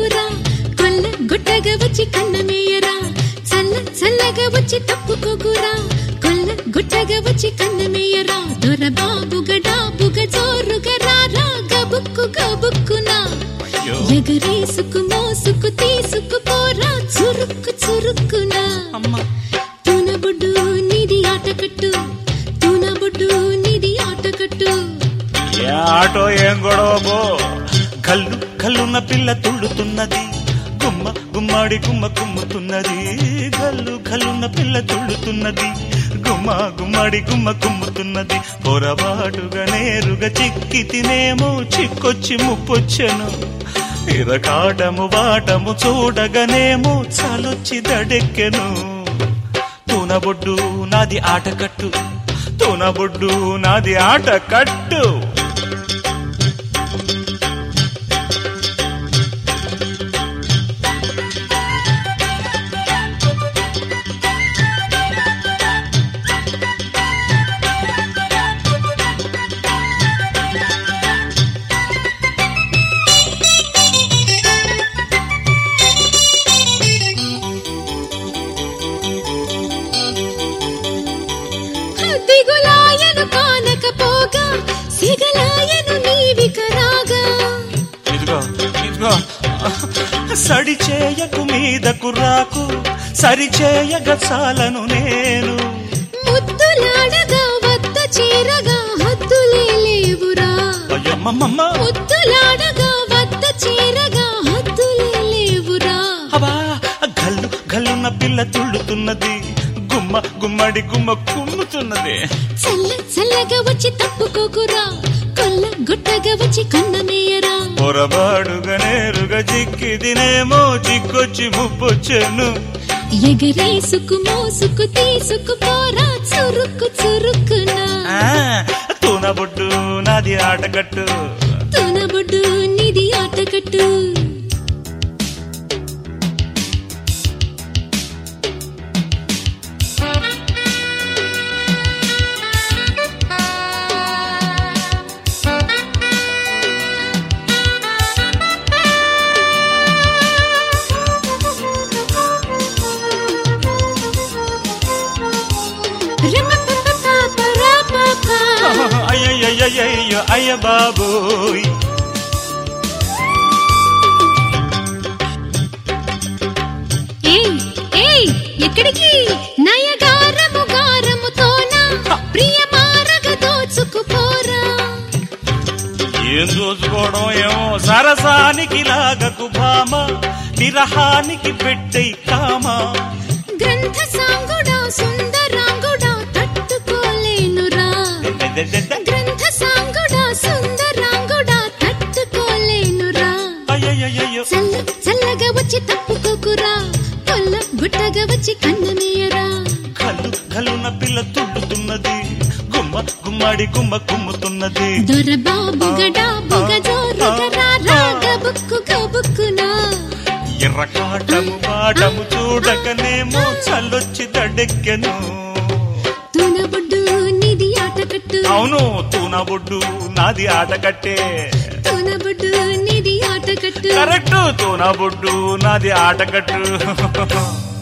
తప్పుకోకురా కొల్ల గుట్టగా వచ్చి కన్నమేయరా చల్ల చల్లగా వచ్చి తప్పుకోకురా కొల్ల గుట్టగా వచ్చి కన్నమేయరా దొర బాబు గడాబుగ జోరుగా రారా గబుక్కు గబుక్కునా అయ్యో ఎగరేసుకు మోసుకు తీసుకు పోరా చురుక్కు చురుక్కునా అమ్మ తూనబొడ్డు నిధి ఆటకట్టు తూనబొడ్డు నిధి ఆటకట్టు ఏ ఆటో ఏం గొడవబో కళ్ళు కళ్ళున్న పిల్ల తుళ్ళుతున్నది గుమ్మ గుమ్మాడి గుమ్మ కుమ్ముతున్నది కళ్ళు కళ్ళున్న పిల్ల తుళ్ళుతున్నది గుమ్మ గుమ్మాడి గుమ్మ కుమ్ముతున్నది పొరపాటుగా నేరుగా చిక్కి తినేమో చిక్కొచ్చి ముప్పొచ్చెను ఇరకాటము వాటము చూడగనేమో చాలొచ్చి దడెక్కెను తూనబొడ్డు నాది ఆటకట్టు తూనబొడ్డు నాది ఆటకట్టు దిగులాయను కానకపోగా సిగలాయను నీవికరాగా ఇదిగో ఇదిగో సడి చేయకు మీదకు రాకు సరి చేయగ చాలను నేను ముద్దులాడగా వద్ద చేరగా హద్దులే లేవురా అయ్యమ్మమ్మ ముద్దులాడగా వద్ద చేరగా హద్దులే లేవురా అవా గల్లు గల్లున్న పిల్ల తుళ్ళుతున్నది గుమ్మ గుమ్మడి గుమ్మ కుమ్ముతున్నది చల్ల చల్లగా వచ్చి తప్పుకోకురా కొల్ల గుట్టగా వచ్చి కన్నమేయరా పొరబాడుగా నేరుగా చిక్కి తినేమో చిక్కొచ్చి ముప్పొచ్చెను ఎగరేసుకు మోసుకు తీసుకు పోరా చురుక్కు చురుక్కునా ఆ, తూనబొడ్డు నాది ఆటకట్టు తునబొడ్డు నిధి ఆటకట్టు రమపపపపరపప. అయ్యయ్యయ్యయ్యో అయ్య బాబోయ్ ఏయ్, ఏయ్, ఎక్కడికి నయగారము గారముతోన ప్రియమారగ దోచుకుపోరా ఏం దోచుకోవడం ఏమో సరసానికి లాగకు భామ విరహానికి పెట్టై కామా గ్రంథ సాంగుడా సుందరాంగుడా తట్టుకోలేనురా గ్రంథ సాంగుడా సుందరాంగుడా తట్టుకోలేనురా అయ్యయ్యయ్యో చల్ల చల్లగా వచ్చి తప్పుకోకురా కొల్ల గుట్టగా వచ్చి కన్నమేయరా కళ్ళు కళ్ళున్న పిల్ల తుళ్ళుతున్నది గుమ్మ గుమ్మడి గుమ్మ కుమ్ముతున్నది దొర బాబు గడా బుగ జోరుగరా రాగ బుక్కు గబుక్కునా ఎర్రకాటము పాటము చూడకనేమో చల్లొచ్చి దడెక్కెను తునబొడ్డు నిధి ఆటకట్టు అవును తూనబొడ్డు నాది ఆటకట్టే తునబొడ్డు నిధి ఆటకట్టు కరెక్ట్ తూనబొడ్డు నాది ఆటకట్టు